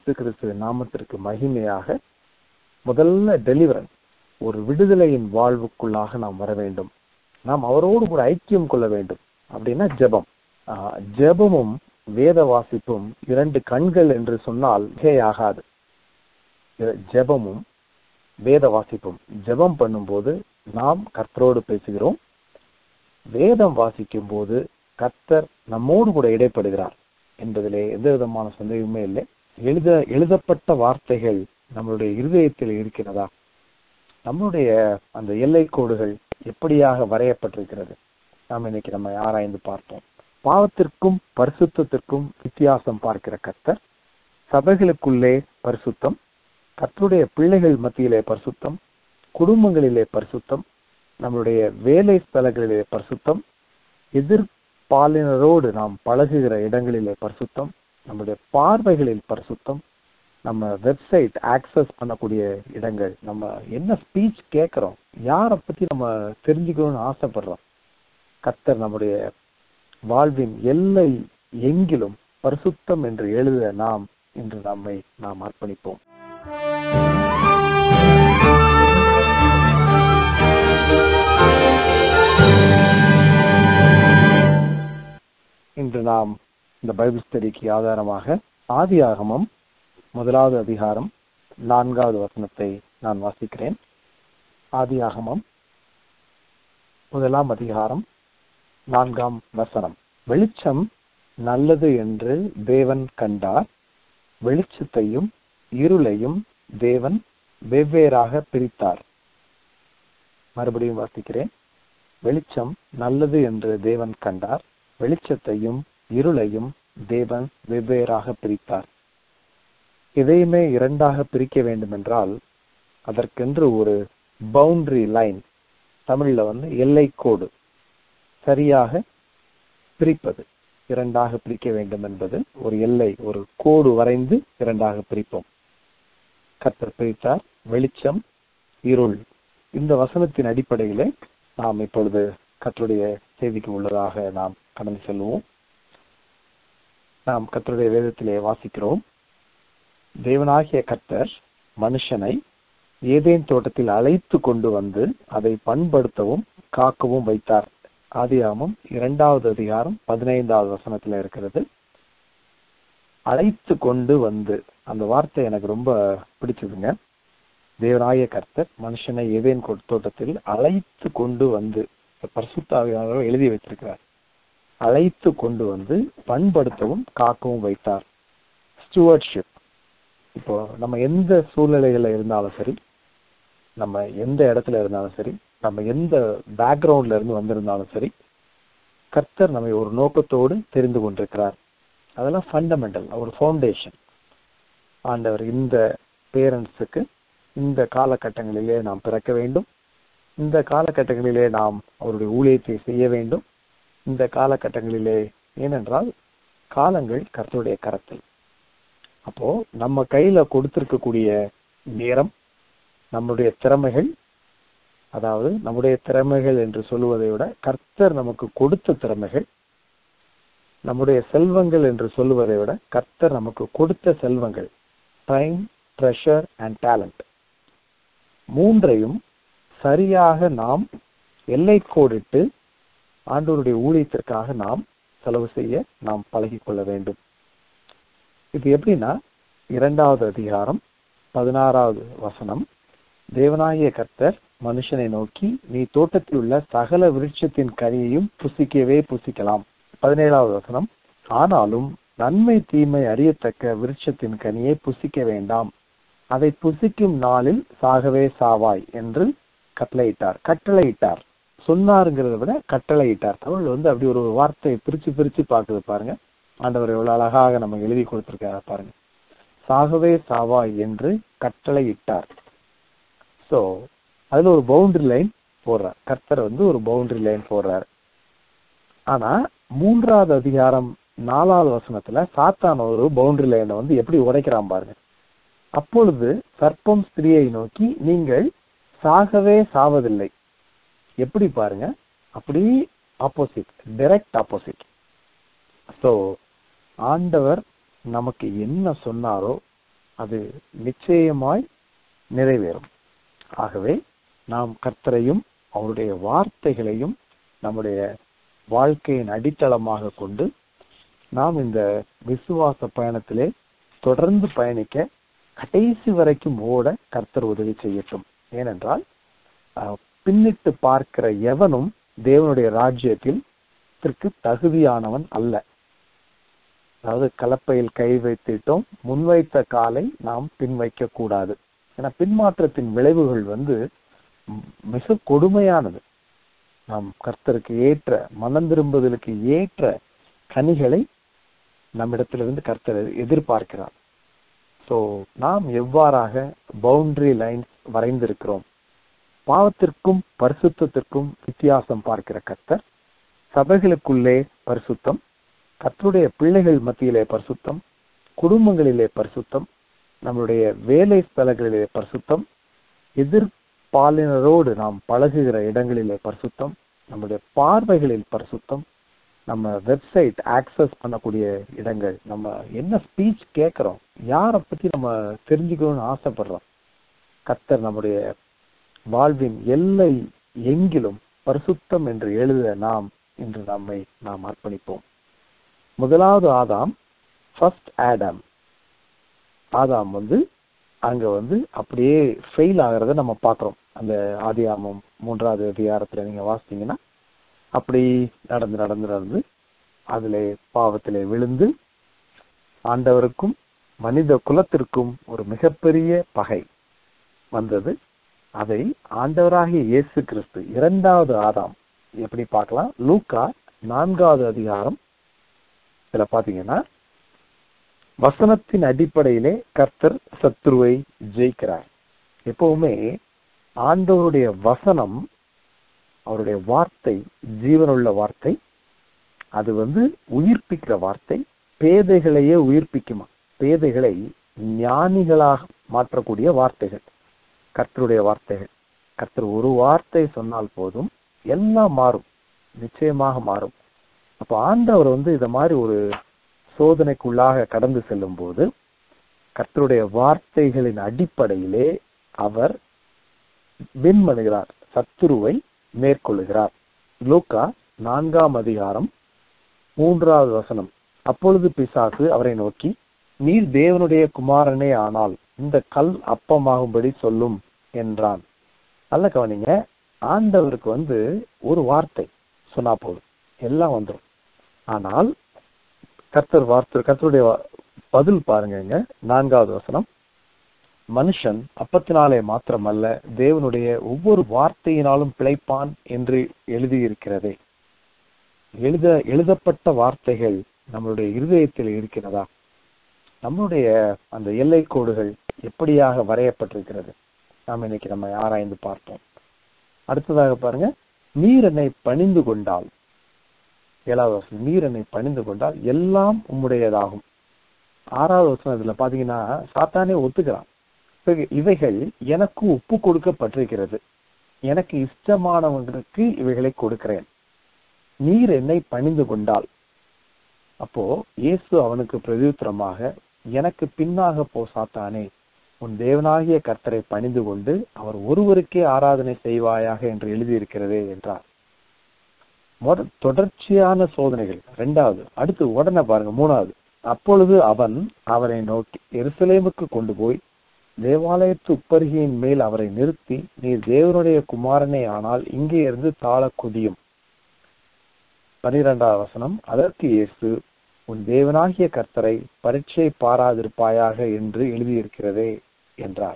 இயேசு கிறிஸ்து நாமத்திற்கு மகிமையாக முதல்ல டெலிவரன்ஸ் ஒரு விடுதலையின் வாழ்வுக்குள்ளாக நாம் வர வேண்டும் நாம் அவரோடு கூட ஐக்கியம் கொள்ள வேண்டும் அப்படின்னா ஜெபம் ஆஹ் ஜெபமும் வேத வாசிப்பும் இரண்டு கண்கள் என்று சொன்னால் மிகையாகாது இ- ஜெபமும் வேத வாசிப்பும் ஜெபம் பண்ணும்போது நாம் கர்த்தரோடு பேசுகிறோம் வேதம் வாசிக்கும் போது கர்த்தர் நம்மோடு கூட இடைப்படுகிறார் என்பதிலே எந்த விதமான சந்தேகமே இல்லை எழுத எழுதப்பட்ட வார்த்தைகள் நம்மளுடைய இருதயத்தில் இருக்கிறதா நம்மளுடைய அந்த எல்லை கோடுகள் எப்படியாக வரையப்பட்டிருக்கிறது நாம் இன்னைக்கு நம்ம ஆராய்ந்து பார்ப்போம் பாவத்திற்கும் பரிசுத்தத்திற்கும் வித்தியாசம் பார்க்கிற கர்த்தர் சபைகளுக்குள்ளே பரிசுத்தம் கர்த்தருடைய பிள்ளைகள் மத்தியிலே பரிசுத்தம் குடும்பங்களிலே பரிசுத்தம் நம்மளுடைய வேலை ஸ்தலங்களிலே பரிசுத்தம் எதிர்பாலினரோடு நாம் பழகுகிற இடங்களிலே பரிசுத்தம் நம்முடைய பார்வைகளில் பரிசுத்தம் நம்ம வெப்சைட் ஆக்சஸ் பண்ணக்கூடிய இடங்கள் நம்ம என்ன ஸ்பீச் கேட்குறோம் யாரை பத்தி நம்ம தெரிஞ்சுக்கணும்னு ஆசைப்படுறோம் கர்த்தர் நம்முடைய வாழ்வின் எல்லை எங்கிலும் பரிசுத்தம் என்று எழுத நாம் இன்று நம்மை நாம் அர்ப்பணிப்போம் இன்று நாம் இந்த பைபிள் ஸ்டடிக்கு ஆதாரமாக ஆதியாகமம் முதலாவது அதிகாரம் நான்காவது வசனத்தை நான் வாசிக்கிறேன் ஆதியாகமம் முதலாம் அதிகாரம் நான்காம் வசனம் வெளிச்சம் நல்லது என்று தேவன் கண்டார் வெளிச்சத்தையும் இருளையும் தேவன் வெவ்வேறாக பிரித்தார் மறுபடியும் வாசிக்கிறேன் வெளிச்சம் நல்லது என்று தேவன் கண்டார் வெளிச்சத்தையும் இருளையும் தேவன் வெவ்வேறாக பிரித்தார் இதையுமே இரண்டாக பிரிக்க வேண்டுமென்றால் அதற்கென்று ஒரு பவுண்டரி லைன் தமிழ்ல வந்து எல்லை கோடு சரியாக பிரிப்பது இரண்டாக பிரிக்க வேண்டும் என்பது ஒரு எல்லை ஒரு கோடு வரைந்து இரண்டாக பிரிப்போம் கர்த்தர் பிரித்தார் வெளிச்சம் இருள் இந்த வசனத்தின் அடிப்படையிலே நாம் இப்பொழுது கர்த்தருடைய செய்திக்கு உள்ளதாக நாம் கடந்து செல்வோம் நாம் கர்த்தருடைய வேதத்திலே வாசிக்கிறோம் தேவனாகிய கர்த்தர் மனுஷனை ஏதேன் தோட்டத்தில் அழைத்து கொண்டு வந்து அதை பண்படுத்தவும் காக்கவும் வைத்தார் ஆதியாமம் இரண்டாவது அதிகாரம் பதினைந்தாவது வசனத்துல இருக்கிறது அழைத்து கொண்டு வந்து அந்த வார்த்தை எனக்கு ரொம்ப பிடிச்சதுங்க தேவனாய கர்த்தர் மனுஷனை ஏதேன் கொ- தோட்டத்தில் அழைத்து கொண்டு வந்து பரிசுத்தாவியானவர் எழுதி வைத்திருக்கிறார் அழைத்து கொண்டு வந்து பண்படுத்தவும் காக்கவும் வைத்தார் ஸ்டுவர்ட்ஷிப் இப்போ நம்ம எந்த சூழ்நிலைகள்ல இருந்தாலும் சரி நம்ம எந்த இடத்துல இருந்தாலும் சரி நம்ம எந்த பேக்ரவுண்ட்ல இருந்து வந்திருந்தாலும் சரி கர்த்தர் நம்மை ஒரு நோக்கத்தோடு தெரிந்து கொண்டிருக்கிறார் அதெல்லாம் ஃபண்டமெண்டல் ஒரு ஃபவுண்டேஷன் ஆண்டவர் இந்த பேரண்ட்ஸுக்கு இந்த காலகட்டங்களிலே நாம் பிறக்க வேண்டும் இந்த காலகட்டங்களிலே நாம் அவருடைய ஊழியத்தை செய்ய வேண்டும் இந்த காலகட்டங்களிலே ஏனென்றால் காலங்கள் கர்த்தருடைய கரத்தில் அப்போ நம்ம கையில கொடுத்திருக்கக்கூடிய நேரம் நம்முடைய திறமைகள் அதாவது நம்முடைய திறமைகள் என்று சொல்லுவதை விட கர்த்தர் நமக்கு கொடுத்த திறமைகள் நம்முடைய செல்வங்கள் என்று சொல்லுவதை விட கர்த்தர் நமக்கு கொடுத்த செல்வங்கள் டைம் ட்ரெஷர் அண்ட் டேலண்ட் மூன்றையும் சரியாக நாம் எல்லை கோடிட்டு ஆண்டவருடைய ஊழியத்திற்காக நாம் செலவு செய்ய நாம் பழகிக் கொள்ள வேண்டும் இது எப்படின்னா இரண்டாவது அதிகாரம் பதினாறாவது வசனம் தேவனாகிய கர்த்தர் மனுஷனை நோக்கி நீ தோட்டத்தில் உள்ள சகல விருட்சத்தின் கனியையும் புசிக்கவே புசிக்கலாம் பதினேழாவது வசனம் ஆனாலும் நன்மை தீமை அறியத்தக்க விருட்சத்தின் கனியை புசிக்க வேண்டாம் அதை புசிக்கும் நாளில் சாகவே சாவாய் என்று கட்டளையிட்டார் கட்டளையிட்டார் சொன்னாருங்கிறத விட கட்டளையிட்டார் தமிழ் வந்து அப்படி ஒரு வார்த்தையை பிரிச்சு பிரிச்சு பாக்குது பாருங்க ஆண்டவர் எவ்வளவு அழகாக நம்ம எழுதி கொடுத்திருக்காரு பாருங்க சாகவே சாவாய் என்று கட்டளையிட்டார் சோ அதுல ஒரு பவுண்டரி லைன் போடுறார் கர்த்தர் வந்து ஒரு பவுண்டரி லைன் போடுறாரு ஆனா மூன்றாவது அதிகாரம் நாலாவது வசனத்துல சாத்தான் ஒரு பவுண்டரி லைனை வந்து எப்படி உடைக்கிறான் பாருங்க அப்பொழுது சர்ப்பம் ஸ்திரியை நோக்கி நீங்கள் சாகவே சாவதில்லை எப்படி பாருங்க அப்படி ஆப்போசிட் டைரக்ட் ஆப்போசிட் ஸோ ஆண்டவர் நமக்கு என்ன சொன்னாரோ அது நிச்சயமாய் நிறைவேறும் ஆகவே நாம் கர்த்தரையும் அவருடைய வார்த்தைகளையும் நம்முடைய வாழ்க்கையின் அடித்தளமாக கொண்டு நாம் இந்த விசுவாச பயணத்திலே தொடர்ந்து பயணிக்க கடைசி வரைக்கும் ஓட கர்த்தர் உதவி செய்யட்டும் ஏனென்றால் அஹ், பின்னிட்டு பார்க்கிற எவனும் தேவனுடைய ராஜ்யத்தில் த்திற்கு தகுதியானவன் அல்ல அதாவது கலப்பையில் கை வைத்திட்டோம் முன்வைத்த காலை நாம் பின்வைக்க கூடாது ஏன்னா பின்மாற்றத்தின் விளைவுகள் வந்து ம், மிக கொடுமையானது நாம் கர்த்தருக்கு ஏற்ற மனம் திரும்புதலுக்கு ஏற்ற கனிகளை நம்மிடத்திலிருந்து கர்த்தர் எதிர்பார்க்கிறார் ஸோ நாம் எவ்வாறாக பவுண்டரி லைன்ஸ் வரைந்திருக்கிறோம் பாவத்திற்கும் பரிசுத்தத்திற்கும் வித்தியாசம் பார்க்கிற கர்த்தர் சபைகளுக்குள்ளே பரிசுத்தம் கர்த்தருடைய பிள்ளைகள் மத்தியிலே பரிசுத்தம் குடும்பங்களிலே பரிசுத்தம் நம்முடைய வேலை ஸ்தலங்களிலே பரிசுத்தம் எதிர்பாலினரோடு நாம் பழகுகிற இடங்களிலே பரிசுத்தம் நம்முடைய பார்வைகளில் பரிசுத்தம் நம்ம வெப்சைட் ஆக்சஸ் பண்ணக்கூடிய இடங்கள் நம்ம என்ன ஸ்பீச் கேட்குறோம் யாரை பத்தி நம்ம தெரிஞ்சுக்கணும்னு ஆசைப்படுறோம் கர்த்தர் நம்முடைய வாழ்வின் எல்லை எங்கிலும் பரிசுத்தம் என்று எழுத நாம் இன்று நம்மை நாம் அர்ப்பணிப்போம் முதலாவது ஆதாம் ஃபர்ஸ்ட் ஆடாம் ஆதாம் வந்து அங்க வந்து அப்படியே ஃபெயில் ஆகிறத நம்ம பார்க்குறோம் அந்த ஆதியாமம் மூன்றாவது அதிகாரத்துல நீங்க வாசித்தீங்கன்னா அப்படி நடந்து நடந்து நடந்து அதிலே பாவத்திலே விழுந்து ஆண்டவருக்கும் மனித குலத்திற்கும் ஒரு மிகப்பெரிய பகை வந்தது அதை ஆண்டவராகிய இயேசு கிறிஸ்து இரண்டாவது ஆதாம் எப்படி பார்க்கலாம் லூக்கா நான்காவது அதிகாரம் இதுல பாத்தீங்கன்னா வசனத்தின் அடிப்படையிலே கர்த்தர் சத்ருவை ஜெயிக்கிறார் எப்பவுமே ஆண்டவருடைய வசனம் அவருடைய வார்த்தை ஜீவனுள்ள வார்த்தை அது வந்து உயிர்ப்பிக்கிற வார்த்தை பேதைகளையே உயிர்ப்பிக்குமா பேதைகளை ஞானிகளாக மாற்றக்கூடிய வார்த்தைகள் கர்த்தருடைய வார்த்தைகள் கர்த்தர் ஒரு வார்த்தை சொன்னால் போதும் எல்லாம் மாறும் நிச்சயமாக மாறும் அப்போ ஆண்டவர் வந்து இத மாதிரி ஒரு சோதனைக்குள்ளாக கடந்து செல்லும் போது கர்த்தருடைய வார்த்தைகளின் அடிப்படையிலே அவர் வின் பண்ணுகிறார் சத்துருவை மேற்கொள்ளுகிறார் லூக்கா நான்காம் அதிகாரம் மூன்றாவது வசனம் அப்பொழுது பிசாசு அவரை நோக்கி நீர் தேவனுடைய குமாரனே ஆனால் இந்த கல் அப்பமாகும்படி சொல்லும் என்றான் நல்ல கவனிங்க ஆண்டவருக்கு வந்து ஒரு வார்த்தை சொன்னா போதும் எல்லாம் வந்துடும் ஆனால் கர்த்தர் வார்த்தை கர்த்தருடைய வா- பதில் பாருங்க நான்காவது வசனம் மனுஷன் அப்பத்தினாலே மாத்திரமல்ல தேவனுடைய ஒவ்வொரு வார்த்தையினாலும் பிழைப்பான் என்று எழுதியிருக்கிறதே எழுத எழுதப்பட்ட வார்த்தைகள் நம்மளுடைய இருதயத்தில் இருக்கிறதா நம்மளுடைய அந்த எல்லை கோடுகள் எப்படியாக வரையப்பட்டிருக்கிறது நாம் இன்னைக்கு நம்ம ஆராய்ந்து பார்த்தோம் அடுத்ததாக பாருங்க நீர் என்னை பணிந்து கொண்டால் ஏழாவது வசனம் நீர் என்னை பணிந்து கொண்டால் எல்லாம் உம்முடையதாகும் ஆறாவது வசனம் இதுல பாத்தீங்கன்னா சாத்தானே ஒத்துக்கிறான் இவை- இவைகள் எனக்கு ஒப்பு கொடுக்கப்பட்டிருக்கிறது எனக்கு இஷ்டமானவங்களுக்கு இவைகளை கொடுக்கிறேன் நீர் என்னை பணிந்து கொண்டால் அப்போ இயேசு அவனுக்கு பிரதியுத்தரமாக எனக்கு பின்னாக போ சாத்தானே உன் தேவனாகிய கர்த்தரை பணிந்து கொண்டு அவர் ஒருவருக்கே ஆராதனை செய்வாயாக என்று எழுதியிருக்கிறதே என்றார் மொத- தொடர்ச்சியான சோதனைகள் ரெண்டாவது அடுத்து உடனே பாருங்க மூணாவது அப்பொழுது அவன் அவரை நோக்கி எருசலேமுக்கு கொண்டு போய் தேவாலயத்து உப்பருகையின் மேல் அவரை நிறுத்தி நீர் தேவனுடைய குமாரனே ஆனால் இங்கே இருந்து தாழ குதியும் பனிரெண்டாவது வசனம் அதற்கு இயேசு உன் தேவனாகிய கர்த்தரை பரீட்சை பாராதிருப்பாயாக என்று எழுதியிருக்கிறதே என்றார்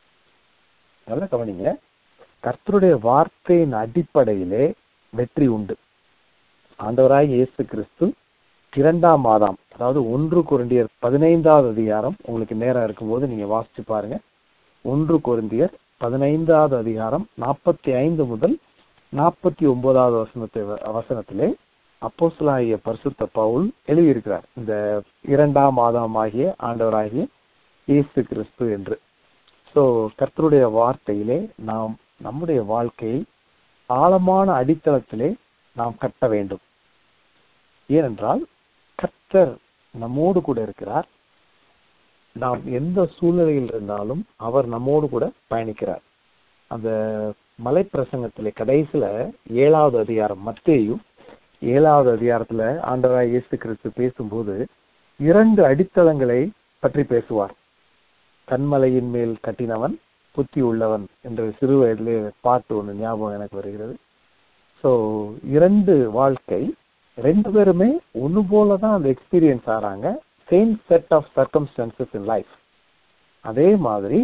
நல்ல கவனிங்க கர்த்தருடைய வார்த்தையின் அடிப்படையிலே வெற்றி உண்டு ஆண்டவராய் இயேசு கிறிஸ்து இரண்டாம் மாதம் அதாவது ஒன்று குருந்தியர் பதினைந்தாவது அதிகாரம் உங்களுக்கு நேரம் இருக்கும்போது நீங்க வாசிச்சு பாருங்க ஒன்று குருந்தியர் பதினைந்தாவது அதிகாரம் நாற்பத்தி ஐந்து முதல் நாற்பத்தி ஒன்பதாவது வசனத்தை வசனத்திலே அப்போஸ்தலனாகிய பரிசுத்த பவுல் எழுதியிருக்கிறார் இந்த இரண்டாம் மாதமாகிய ஆண்டவராகிய இயேசு கிறிஸ்து என்று சோ கர்த்தருடைய வார்த்தையிலே நாம் நம்முடைய வாழ்க்கையை ஆழமான அடித்தளத்திலே நாம் கட்ட வேண்டும் ஏனென்றால் கர்த்தர் நம்மோடு கூட இருக்கிறார் நாம் எந்த சூழ்நிலையில் இருந்தாலும் அவர் நம்மோடு கூட பயணிக்கிறார் அந்த மலைப்பிரசங்கத்திலே கடைசியில ஏழாவது அதிகாரம் மத்தேயும் ஏழாவது அதிகாரத்துல ஆண்டவராய் இயேசு கிறிஸ்து பேசும்போது இரண்டு அடித்தளங்களை பற்றி பேசுவார் கண்மலையின் மேல் கட்டினவன் புத்தி உள்ளவன் என்ற சிறு வயதிலே பாட்டு ஒன்று ஞாபகம் எனக்கு வருகிறது ஸோ இரண்டு வாழ்க்கை ரெண்டு பேருமே ஒன்று போல தான் அந்த எக்ஸ்பீரியன்ஸ் ஆறாங்க same set of circumstances in life அதே மாதிரி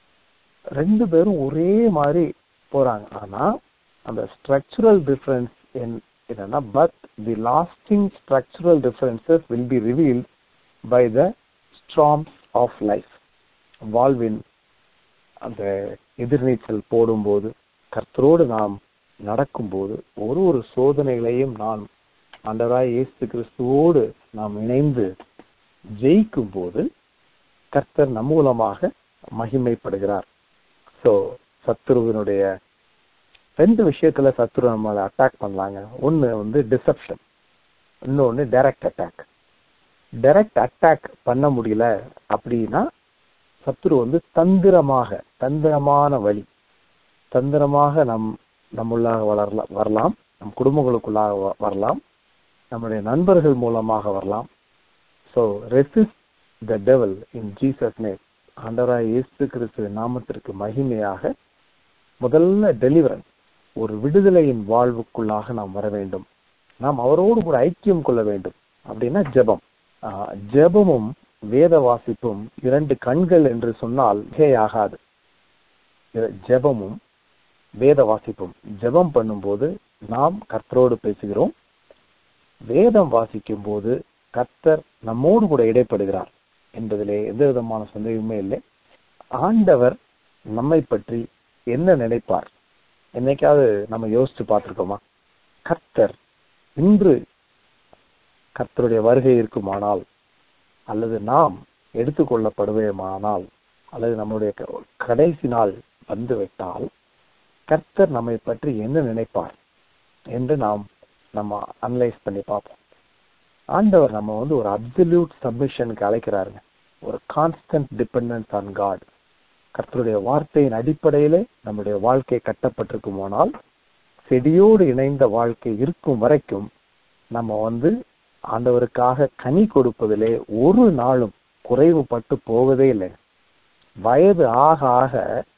ரெண்டு பேரும் ஒரே மாதிரி போறாங்க ஆனா அந்த ஸ்ட்ரக்சரல் டிஃபரன்ஸ் என்னன்னா but the lasting structural differences will be revealed by the storms of life வாழ்வின் அந்த எதிர்நீச்சல் போடும்போது கர்த்தரோடு நாம் நடக்கும்போது ஒரு ஒரு சோதனைகளையும் நான் ஆண்டவராய் இயேசு கிறிஸ்துவோடு நாம் இணைந்து ஜெயிக்கும் போது கர்த்தர் நம் மூலமாக மகிமைப்படுகிறார் ஸோ சத்துருவினுடைய ரெண்டு விஷயத்துல சத்துரு நம்மளை அட்டாக் பண்ணலாங்க ஒன்று வந்து டிசப்ஷன் இன்னொன்று டைரக்ட் அட்டாக் டைரக்ட் அட்டாக் பண்ண முடியல அப்படின்னா சத்துரு வந்து தந்திரமாக தந்திரமான வழி தந்திரமாக நம் நம்முள்ளாக வளரலாம் வரலாம் நம் குடும்பங்களுக்குள்ளாக வ- வரலாம் நம்முடைய நண்பர்கள் மூலமாக வரலாம் so resist the devil in Jesus name ஆண்டவராய் இயேசு கிறிஸ்து நாமத்திற்கு மகிமையாக முதல்ல டெலிவரன்ஸ் ஒரு விடுதலையின் வாழ்வுக்குள்ளாக நாம் வர வேண்டும் நாம் அவரோடு கூட ஐக்கியம் கொள்ள வேண்டும் அப்படின்னா ஜெபம் ஆஹ் ஜெபமும் வேத வாசிப்பும் இரண்டு கண்கள் என்று சொன்னால் மிகையாகாது இ- ஜெபமும் வேத வாசிப்பும் ஜெபம் பண்ணும்போது நாம் கர்த்தரோடு பேசுகிறோம் வேதம் வாசிக்கும் போது கர்த்தர் நம்மோடு கூட இடைப்படுகிறார் என்பதிலே எந்த விதமான சந்தேகமே இல்லை ஆண்டவர் நம்மை பற்றி என்ன நினைப்பார் என்னைக்காவது நம்ம யோசிச்சு பார்த்திருக்கோமா கர்த்தர் இன்று கர்த்தருடைய வருகை இருக்குமானால் அல்லது நாம் எடுத்துக்கொள்ளப்படுவேமானால் அல்லது நம்முடைய க- கடைசி நாள் வந்துவிட்டால் கர்த்தர் நம்மை பற்றி என்ன நினைப்பார் என்று நாம் நம்ம அனலைஸ் பண்ணி பார்ப்போம் ஆண்டவர் நம்ம வந்து ஒரு அப்சல்யூட் சப்மிஷனுக்கு அழைக்கிறாருங்க ஒரு கான்ஸ்டன்ட் டிபெண்டன்ஸ் ஆன் காட் கர்த்தருடைய வார்த்தையின் அடிப்படையிலே நம்முடைய வாழ்க்கை கட்டப்பட்டிருக்குமானால் செடியோடு இணைந்த வாழ்க்கை இருக்கும் வரைக்கும் நம்ம வந்து ஆண்டவருக்காக கனி கொடுப்பதிலே ஒரு நாளும் குறைவுபட்டு போவதே இல்லை வயது ஆக ஆக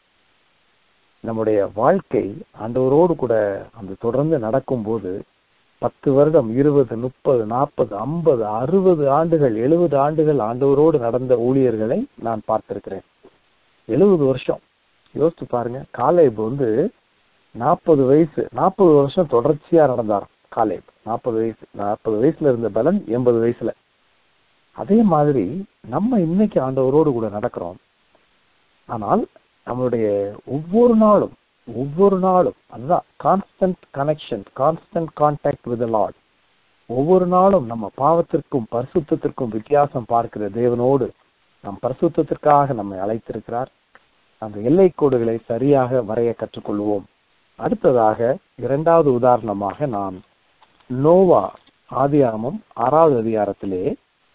நம்முடைய வாழ்க்கை ஆண்டவரோடு கூட அந்த தொடர்ந்து நடக்கும்போது பத்து வருடம் இருபது முப்பது நாற்பது ஐம்பது அறுபது ஆண்டுகள் எழுபது ஆண்டுகள் ஆண்டவரோடு நடந்த ஊழியர்களை நான் பார்த்திருக்கிறேன் எழுபது வருஷம் யோசிச்சு பாருங்க காலேப் வந்து நாற்பது வயசு நாற்பது வருஷம் தொடர்ச்சியா நடந்தார் காலேப் நாற்பது வயசு நாற்பது வயசுல இருந்த பலன் எண்பது வயசுல அதே மாதிரி நம்ம இன்னைக்கு ஆண்டவரோடு கூட நடக்கிறோம் ஆனால் நம்மளுடைய ஒவ்வொரு நாளும் ஒவ்வொரு நாளும் அதுதான் constant connection constant contact with Lord ஒவ்வொரு நாளும் நம்ம பாவத்திற்கும் பரிசுத்தத்திற்கும் வித்தியாசம் பார்க்கிற தேவனோடு நம் பரிசுத்தத்திற்காக நம்மை அழைத்திருக்கிறார் அந்த எல்லை கோடுகளை சரியாக வரைய கற்றுக்கொள்வோம் அடுத்ததாக இரண்டாவது உதாரணமாக நான் நோவா ஆதியாகமம் ஆறாவது அதிகாரத்திலே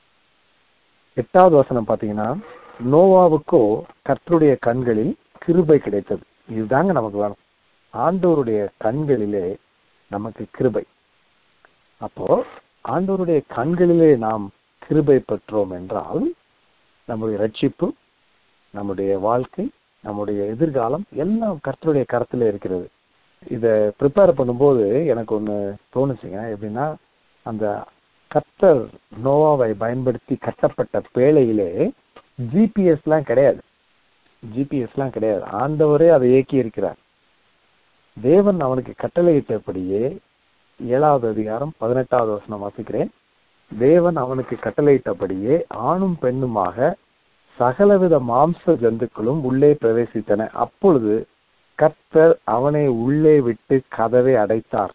எட்டாவது வசனம் பாத்தீங்கன்னா நோவாவுக்கோ கர்த்தருடைய கண்களில் கிருபை கிடைத்தது இதுதாங்க நமக்கு வேணும் ஆண்டவருடைய கண்களிலே நமக்கு கிருபை அப்போ ஆண்டவருடைய கண்களிலே நாம் கிருபை பெற்றோம் என்றால் நம்முடைய ரட்சிப்பு நம்முடைய வாழ்க்கை நம்முடைய எதிர்காலம் எல்லாம் கர்த்தருடைய கரத்துல இருக்கிறது இத ப்ரிப்பேர் பண்ணும்போது எனக்கு ஒண்ணு தோணுச்சுங்க எப்படின்னா அந்த கர்த்தர் நோவாவை பயன்படுத்தி கட்டப்பட்ட பேழையிலே ஜிபிஎஸ்லாம் கிடையாது ஜிபிஎஸ்லாம் கிடையாது ஆண்டவரே அதை இயக்கி இருக்கிறார் தேவன் அவனுக்கு கட்டளையிட்டபடியே ஏழாவது அதிகாரம் பதினெட்டாவது வசனம் வாசிக்கிறேன் தேவன் அவனுக்கு கட்டளையிட்டபடியே ஆணும் பெண்ணுமாக சகலவித மாம்ச ஜந்துக்களும் உள்ளே பிரவேசித்தன அப்பொழுது கர்த்தர் அவனை உள்ளே விட்டு கதவை அடைத்தார்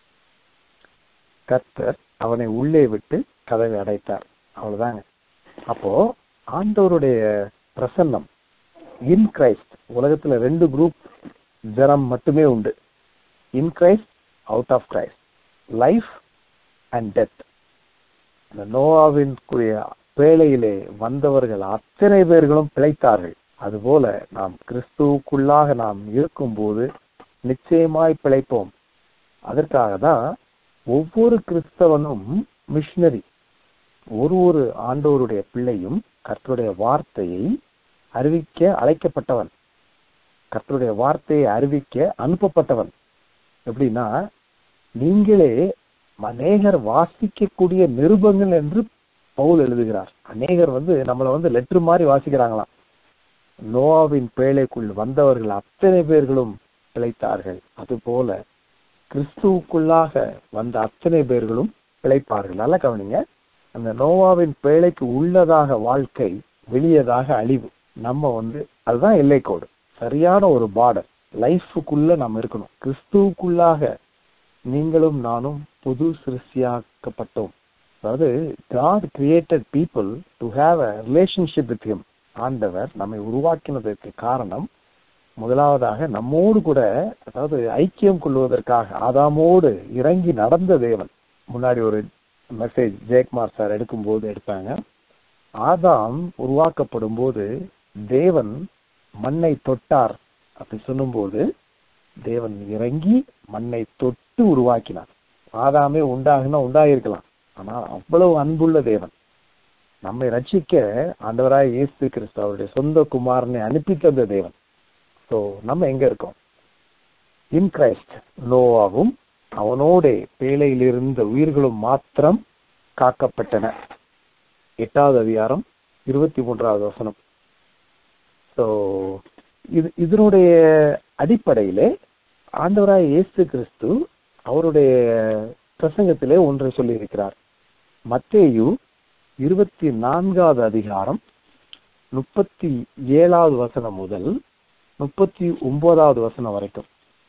கர்த்தர் அவனை உள்ளே விட்டு கதவை அடைத்தார் அவ்வளவுதாங்க அப்போ ஆண்டவருடைய பிரசன்னம் இன் கிரைஸ்ட் உலகத்துல ரெண்டு குரூப் ஜனம் மட்டுமே உண்டு in Christ out of Christ life and death இந்த நோவாவின் கூடிய பேழையிலே வந்தவர்கள் அத்தனை பேர்களும் பிழைத்தார்கள் அதுபோல நாம் கிறிஸ்துவுக்குள்ளாக நாம் இருக்கும்போது நிச்சயமாய் பிழைப்போம் அதற்காக தான் ஒவ்வொரு கிறிஸ்தவனும் மிஷினரி ஒரு ஒரு ஆண்டோருடைய பிள்ளையும் கர்த்தருடைய வார்த்தையை அறிவிக்க அழைக்கப்பட்டவன் கர்த்தருடைய வார்த்தையை அறிவிக்க அனுப்பப்பட்டவன் எப்படின்னா நீங்களே அநேகர் வாசிக்கக்கூடிய நிருபங்கள் என்று பவுல் எழுதுகிறார் அநேகர் வந்து நம்மளை வந்து லெட்டர் மாதிரி வாசிக்கிறாங்களாம் நோவாவின் பேழைக்குள் வந்தவர்கள் அத்தனை பேர்களும் பிழைத்தார்கள் அதுபோல கிறிஸ்துவுக்குள்ளாக வந்த அத்தனை பேர்களும் பிழைப்பார்கள் நல்லா கவனிங்க அந்த நோவாவின் பேழைக்கு உள்ளதாக வாழ்க்கை வெளியதாக அழிவு நம்ம வந்து அதுதான் எல்லைக்கோடு சரியான ஒரு பார்டர் லைஃபுக்குள்ள நம்ம இருக்கணும் கிறிஸ்துவுக்குள்ளாக நீங்களும் நானும் புது சிருஷ்டியாக்கப்பட்டோம் அதாவது God created people to have a relationship with him ஆண்டவர் நம்மை உருவாக்கினதற்கு காரணம் முதலாவதாக நம்மோடு கூட அதாவது ஐக்கியம் கொள்வதற்காக ஆதாமோடு இறங்கி நடந்த தேவன் முன்னாடி ஒரு மெசேஜ் ஜெயக்குமார் சார் எடுக்கும்போது எடுத்தாங்க ஆதாம் உருவாக்கப்படும் போது தேவன் மண்ணை தொட்டார் அப்படி சொல்லும்போது தேவன் இறங்கி மண்ணை தொட்டு உருவாக்கினார் ஆதாமே உண்டாகுனா உண்டாகிருக்கலாம் ஆனா அவ்வளவு அன்புள்ள தேவன் நம்மை ரட்சிக்க ஆண்டவராய் இயேசு கிறிஸ்து அவருடைய சொந்த குமாரனை அனுப்பி தந்த தேவன் ஸோ நம்ம எங்க இருக்கோம் இன் கிரைஸ்ட் நோவாவும் அவனோடே பேழையில் இருந்த உயிர்களும் மாத்திரம் காக்கப்பட்டன எட்டாவது அதிகாரம் இருபத்தி மூன்றாவது வசனம் ஸோ இது இதனுடைய அடிப்படையிலே ஆண்டவராய் இயேசு கிறிஸ்து அவருடைய பிரசங்கத்திலே ஒன்றை சொல்லியிருக்கிறார் மத்தேயு இருபத்தி நான்காவது அதிகாரம் முப்பத்தி ஏழாவது வசனம் முதல் முப்பத்தி ஒன்பதாவது வசனம் வரைக்கும்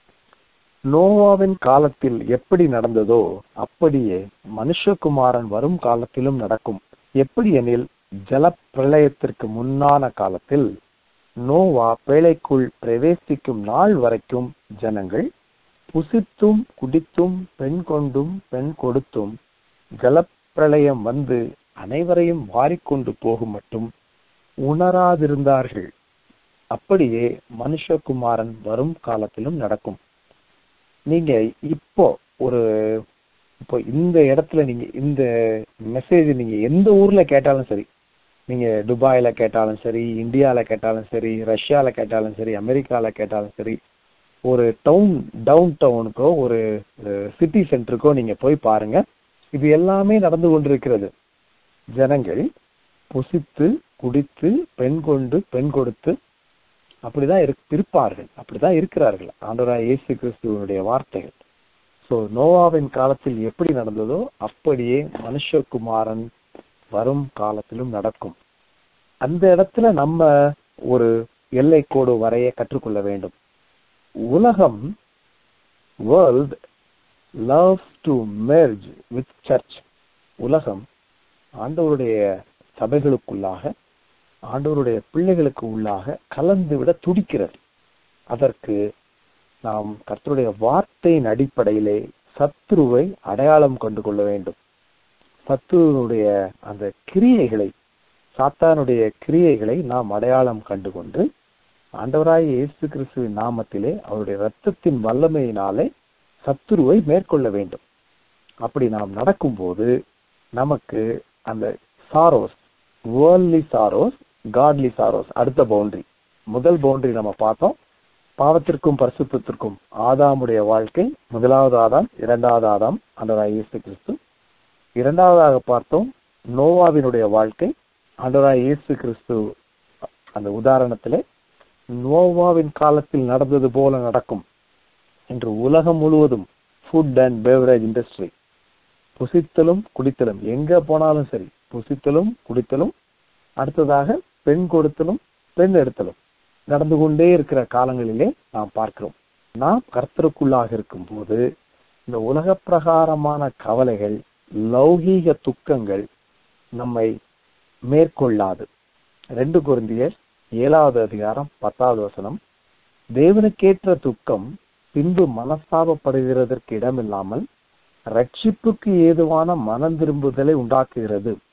நோவாவின் காலத்தில் எப்படி நடந்ததோ அப்படியே மனுஷகுமாரன் வரும் காலத்திலும் நடக்கும் எப்படி எனில் ஜல பிரளயத்திற்கு முன்னான காலத்தில் நோவா பேழைக்குள் பிரவேசிக்கும் நாள் வரைக்கும் ஜனங்கள் புசித்தும் குடித்தும் பெண் கொண்டும் பெண் கொடுத்தும் ஜலப்பிரளயம் வந்து அனைவரையும் வாரிக்கொண்டு போகும் மட்டும் உணராதிருந்தார்கள் அப்படியே மனுஷகுமாரன் வரும் காலத்திலும் நடக்கும் நீங்க இப்போ ஒரு இப்போ இந்த இடத்துல நீங்க இந்த மெசேஜ் நீங்க எந்த ஊர்ல கேட்டாலும் சரி நீங்க துபாயில கேட்டாலும் சரி இந்தியால கேட்டாலும் சரி ரஷ்யால கேட்டாலும் சரி அமெரிக்கால கேட்டாலும் சரி ஒரு டவுன் டவுன் டவுனுக்கோ ஒரு சிட்டி சென்டருக்கோ நீங்க போய் பாருங்க இது எல்லாமே நடந்து கொண்டிருக்கிறது ஜனங்கள் புசித்து குடித்து பெண் கொண்டு பெண் கொடுத்து அப்படிதான் இருப்பார்கள் அப்படிதான் இருக்கிறார்கள் ஆண்டவராய் இயேசு கிறிஸ்துவனுடைய வார்த்தைகள் ஸோ நோவாவின் காலத்தில் எப்படி நடந்ததோ அப்படியே மனுஷகுமாரன் வரும் காலத்திலும் நடக்கும் அந்த இடத்துல நம்ம ஒரு எல்லைக்கோடு வரைய கற்றுக்கொள்ள வேண்டும் உலகம் world loves to merge with church உலகம் ஆண்டவருடைய சபைகளுக்குள்ளாக ஆண்டவருடைய பிள்ளைகளுக்கு உள்ளாக கலந்து விட துடிக்கிறது அதற்கு நாம் கர்த்தருடைய வார்த்தையின் அடிப்படையிலே சத்ருவை அடையாளம் கண்டு கொள்ள வேண்டும் சத்ருவனுடைய அந்த கிரியைகளை சாத்தானுடைய கிரியைகளை நாம் அடையாளம் கண்டு கொண்டு ஆண்டவராய் இயேசு கிறிஸ்துவின் நாமத்திலே அவருடைய இரத்தத்தின் வல்லமையினாலே சத்துருவை மேற்கொள்ள வேண்டும் அப்படி நாம் நடக்கும்போது நமக்கு அந்த sorrows worldly sorrows godly sorrows அடுத்த பவுண்டரி முதல் பவுண்டரி நம்ம பார்த்தோம் பாவத்திற்கும் பரிசுத்திற்கும் ஆதாமுடைய வாழ்க்கை முதலாவது ஆதாம் இரண்டாவது ஆதாம் ஆண்டவராய் இயேசு கிறிஸ்து இரண்டாவதாக பார்த்தோம் நோவாவினுடைய வாழ்க்கை ஆண்டவராய் இயேசு கிறிஸ்து அந்த உதாரணத்திலே நோவாவின் காலத்தில் நடந்தது போல நடக்கும் என்று உலகம் முழுவதும் ஃபுட் அண்ட் பேவரேஜ் இண்டஸ்ட்ரி புசித்தலும் குடித்தலும் எங்க போனாலும் சரி புசித்தலும் குடித்தலும் அடுத்ததாக பெண் கொடுத்தலும் பெண் எடுத்தலும் நடந்து கொண்டே இருக்கிற காலங்களிலே நாம் பார்க்கிறோம் நாம் கர்த்தருக்குள்ளாக இருக்கும் போது இந்த உலக பிரகாரமான கவலைகள் லௌகீக துக்கங்கள் நம்மை மேற்கொள்ளாது ரெண்டு குருந்தியர் ஏழாவது அதிகாரம் பத்தாவது வசனம் தேவனுக்கேற்ற துக்கம் பின்பு மனஸ்தாபப்படுகிறதற்கு இடமில்லாமல் ரட்சிப்புக்கு ஏதுவான மனம் திரும்புதலை உண்டாக்குகிறது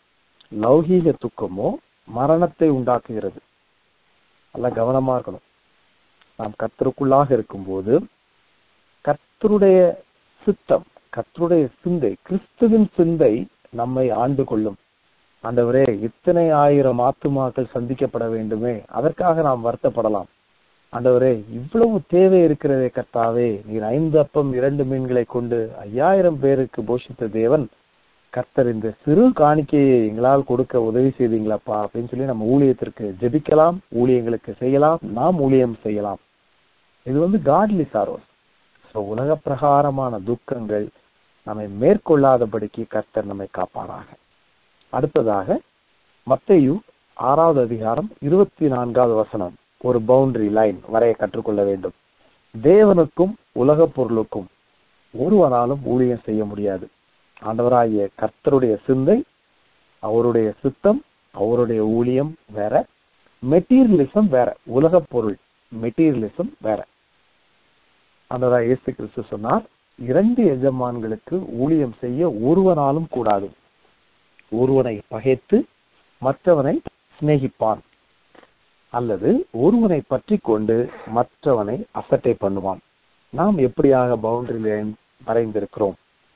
லௌகீக துக்கமோ மரணத்தை உண்டாக்குகிறது நல்லா கவனமா இருக்கணும் நாம் கர்த்தருக்குள்ளாக இருக்கும்போது கர்த்தருடைய சித்தம் கர்த்தருடைய சிந்தை கிறிஸ்துவின் சிந்தை நம்மை ஆண்டு கொள்ளும் ஆண்டவரே இத்தனை ஆயிரம் ஆத்துமாக்கள் சந்திக்கப்பட வேண்டுமே அதற்காக நாம் வருத்தப்படலாம் ஆண்டவரே இவ்வளவு தேவை இருக்கிறதே கர்த்தாவே நீர் ஐந்து அப்பம் இரண்டு மீன்களை கொண்டு ஐயாயிரம் பேருக்கு போஷித்த தேவன் கர்த்தர் இந்த சிறு காணிக்கையை எங்களால் கொடுக்க உதவி செய்தீங்களாப்பா அப்படின்னு சொல்லி நம்ம ஊழியத்திற்கு ஜெபிக்கலாம் ஊழியங்களுக்கு செய்யலாம் நாம் ஊழியம் செய்யலாம் இது வந்து காட்லி சாரோஸ் ஸோ உலக பிரகாரமான துக்கங்கள் நம்மை மேற்கொள்ளாதபடிக்கு கர்த்தர் நம்மை காப்பாராக அடுத்ததாக மத்தேயு ஆறாவது அதிகாரம் இருபத்தி நான்காவது வசனம் ஒரு பவுண்டரி லைன் வரைய கற்றுக்கொள்ள வேண்டும் தேவனுக்கும் உலக பொருளுக்கும் ஒருவனாலும் ஊழியம் செய்ய முடியாது ஆண்டவராகிய கர்த்தருடைய சிந்தை அவருடைய சித்தம் அவருடைய ஊழியம் வேற மெட்டீரியலிசம் வேற உலக பொருள் மெட்டீரியலிசம் வேற ஆண்டவராக இயேசு கிறிஸ்து சொன்னார் இரண்டு எஜமான்களுக்கு ஊழியம் செய்ய ஒருவனாலும் கூடாது ஒருவனை பகைத்து மற்றவனை சிநேகிப்பான் அல்லது ஒருவனை பற்றி கொண்டு மற்றவனை அசட்டை பண்ணுவான் நாம் எப்படியாக பவுண்டரி லைன் வரைந்திருக்கிறோம்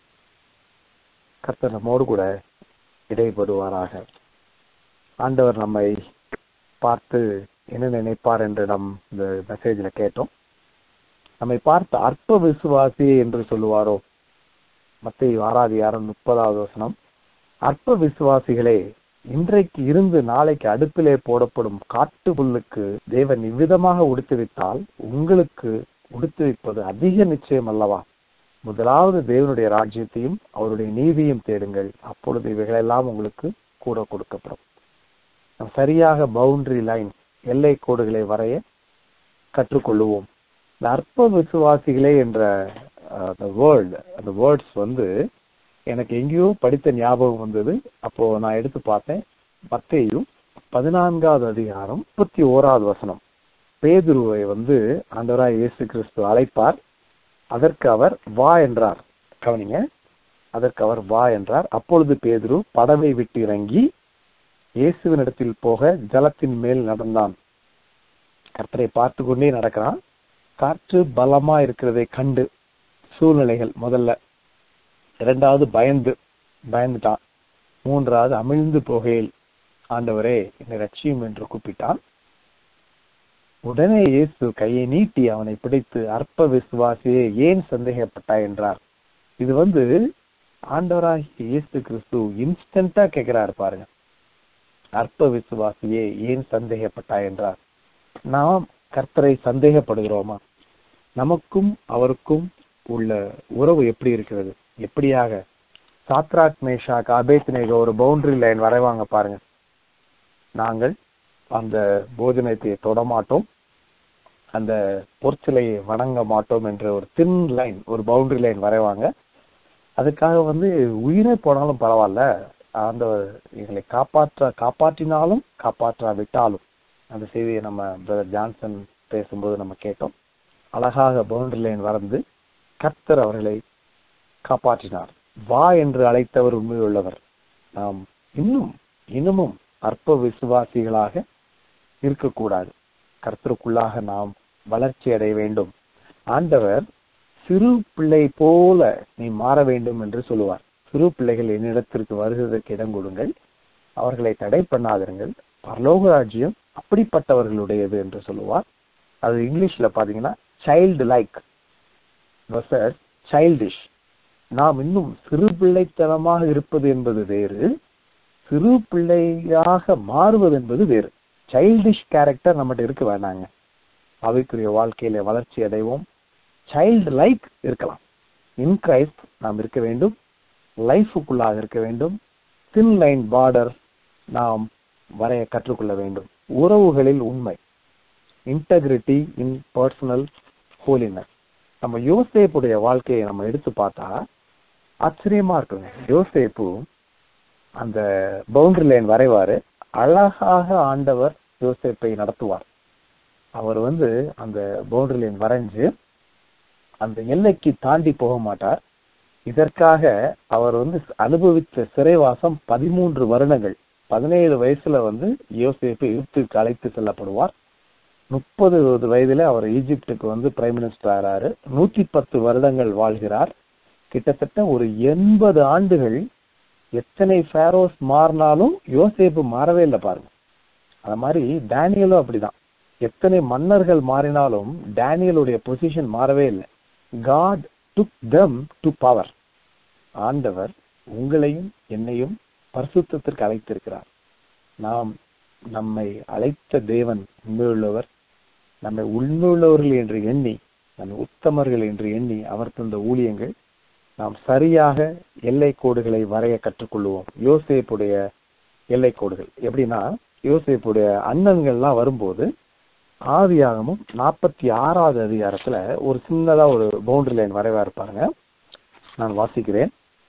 கர்த்தர் நம்மோடு கூட இடைபடுவாராக ஆண்டவர் நம்மை பார்த்து என்ன நினைப்பார் என்று நம் இந்த மெசேஜ்ல கேட்டோம் நம்மை பார்த்து அற்ப விசுவாசி என்று சொல்லுவாரோ மத்திய ஆறாதிகாரம் முப்பதாவது வசனம் அற்ப விசுவாசிகளே இன்றைக்கு இருந்து நாளைக்கு அடுப்பிலே போடப்படும் காட்டு புல்லுக்கு தேவன் இவ்விதமாக உடுத்துவித்தால் உங்களுக்கு உடுத்துவிப்பது அதிக நிச்சயம் அல்லவா முதலாவது தேவனுடைய ராஜ்யத்தையும் அவருடைய நீதியும் தேடுங்கள் அப்பொழுது இவைகளெல்லாம் உங்களுக்கு கூட கொடுக்கப்படும் நாம் சரியாக பவுண்டரி லைன் எல்லை கோடுகளை வரைய கற்றுக்கொள்ளுவோம் இந்த அற்ப விசுவாசிகளே என்ற அந்த வேர்ல்டு அந்த வேர்ட்ஸ் வந்து எனக்கு எங்கேயோ படித்த ஞாபகம் வந்தது அப்போ நான் எடுத்து பார்த்தேன் மத்தேயும் பதினான்காவது அதிகாரம் முப்பத்தி ஓராவது வசனம் பேதுருவை வந்து ஆண்டவராய் இயேசு கிறிஸ்து அழைப்பார் அதற்கு அவர் வா என்றார் கவனிங்க அதற்கு அவர் வா என்றார் அப்பொழுது பேதுரு படவை விட்டு இறங்கி இயேசுவினிடத்தில் போக ஜலத்தின் மேல் நடந்தான் கர்த்தரை பார்த்து கொண்டே நடக்கிறான் காற்று பலமா இருக்கிறதை கண்டு சூழ்நிலைகள் முதல்ல இரண்டாவது பயந்து பயந்துட்டான் மூன்றாவது அமிழ்ந்து போகையில் ஆண்டவரே என்னை ரட்சியும் என்று கூப்பிட்டான் உடனே இயேசு கையை நீட்டி அவனை பிடித்து அற்ப விசுவாசியே ஏன் சந்தேகப்பட்டாய் என்றார் இது வந்து ஆண்டவராகிய இயேசு கிறிஸ்து இன்ஸ்டன்டா கேட்கிறாரு பாருங்க அற்ப விசுவாசியே ஏன் சந்தேகப்பட்டாய் என்றார் நாம் கர்த்தரை சந்தேகப்படுகிறோமா நமக்கும் அவருக்கும் உள்ள உறவு எப்படி இருக்கிறது எப்படியாக சாத்ராக் மேஷாக் அபேத்னேக ஒரு பவுண்டரி லைன் வரைவாங்க பாருங்க நாங்கள் அந்த போஜனத்தை தொடமாட்டோம் அந்த பொற்சிலையை வணங்க மாட்டோம் என்ற ஒரு தின் லைன் ஒரு பவுண்டரி லைன் வரைவாங்க அதுக்காக வந்து உயிரே போனாலும் பரவாயில்ல அந்த எங்களை காப்பாற்ற காப்பாற்றினாலும் காப்பாற்றாவிட்டாலும் அந்த செய்தியை நம்ம பிரதர் ஜான்சன் பேசும்போது நம்ம கேட்டோம் அழகாக பவுண்டரி லைன் வரைந்து கர்த்தர் அவர்களை காப்பாற்றினார் வா என்று அழைத்தவர் உண்மையுள்ளவர் நாம் இன்னும் இன்னமும் அற்ப விசுவாசிகளாக இருக்கக்கூடாது கர்த்தருக்குள்ளாக நாம் வளர்ச்சி அடைய வேண்டும் ஆண்டவர் சிறு பிள்ளை போல நீ மாற வேண்டும் என்று சொல்லுவார் சிறு பிள்ளைகள் என்னிடத்திற்கு வருகிறதற்கு இடம் கொடுங்கள் அவர்களை தடை பண்ணாதிருங்கள் பரலோக ராஜ்யம் அப்படிப்பட்டவர்களுடையது என்று சொல்லுவார் அது இங்கிலீஷ்ல பாத்தீங்கன்னா சைல்டு லைக் சைல்டிஷ் நாம் இன்னும் சிறு பிள்ளைத்தனமாக இருப்பது என்பது வேறு சிறு பிள்ளையாக மாறுவது என்பது வேறு சைல்டிஷ் கேரக்டர் நம்மகிட்ட இருக்க வேண்டாங்க அவைக்குரிய வாழ்க்கையில வளர்ச்சி அடைவோம் சைல்டு லைக் இருக்கலாம் இன் கிரைஸ்ட் நாம் இருக்க வேண்டும் லைஃபுக்குள்ளாக இருக்க வேண்டும் தின் லைன் பார்டர் நாம் வரைய கற்றுக்கொள்ள வேண்டும் உறவுகளில் உண்மை இன்டெகிரிட்டி இன் பர்சனல் ஹோலினஸ் நம்ம யோசேப்புடைய வாழ்க்கையை நம்ம எடுத்து பார்த்தா ஆச்சரியமா இருக்குங்க யோசேப்பு அந்த பவுண்டரி லைன் வரைவாரு அழகாக ஆண்டவர் யோசேப்பை நடத்துவார் அவர் வந்து அந்த பவுண்டரி லைன் வரைஞ்சு அந்த எல்லைக்கு தாண்டி போக மாட்டார் இதற்காக அவர் வந்து அனுபவித்த சிறைவாசம் பதிமூன்று வருடங்கள் பதினேழு வயசுல வந்து யோசேப்பு எகிப்துக்கு அழைத்து செல்லப்படுவார் முப்பது வயதுல அவர் ஈஜிப்டுக்கு வந்து பிரைம் மினிஸ்டர் ஆகிறாரு நூத்தி பத்து வருடங்கள் வாழ்கிறார் கிட்டத்தட்ட ஒரு எண்பது ஆண்டுகள் எத்தனை ஃபேரோஸ் மாறினாலும் யோசேப்பு மாறவே இல்லை பாருங்க அது மாதிரி டேனியலும் அப்படிதான் எத்தனை மன்னர்கள் மாறினாலும் டேனியலுடைய பொசிஷன் மாறவே இல்லை God took them to power ஆண்டவர் உங்களையும் என்னையும் பரிசுத்தத்திற்கு அழைத்திருக்கிறார் நாம் நம்மை அழைத்த தேவன் உண்மையுள்ளவர் நம்மை உண்மையுள்ளவர்கள் என்று எண்ணி நம்மை உத்தமர்கள் என்று எண்ணி அவர் தந்த ஊழியங்கள் நாம் சரியாக எல்லை கோடுகளை வரைய கற்றுக்கொள்வோம் யோசேப்புடைய எல்லை கோடுகள் எப்படின்னா யோசேப்புடைய அண்ணன்கள்லாம் வரும்போது ஆதியாகமும் நாற்பத்தி ஆறாவது அதிகாரத்துல ஒரு சின்னதா ஒரு பவுண்டரி லைன் வரைவா இருப்பாருங்க நான் வாசிக்கிறேன்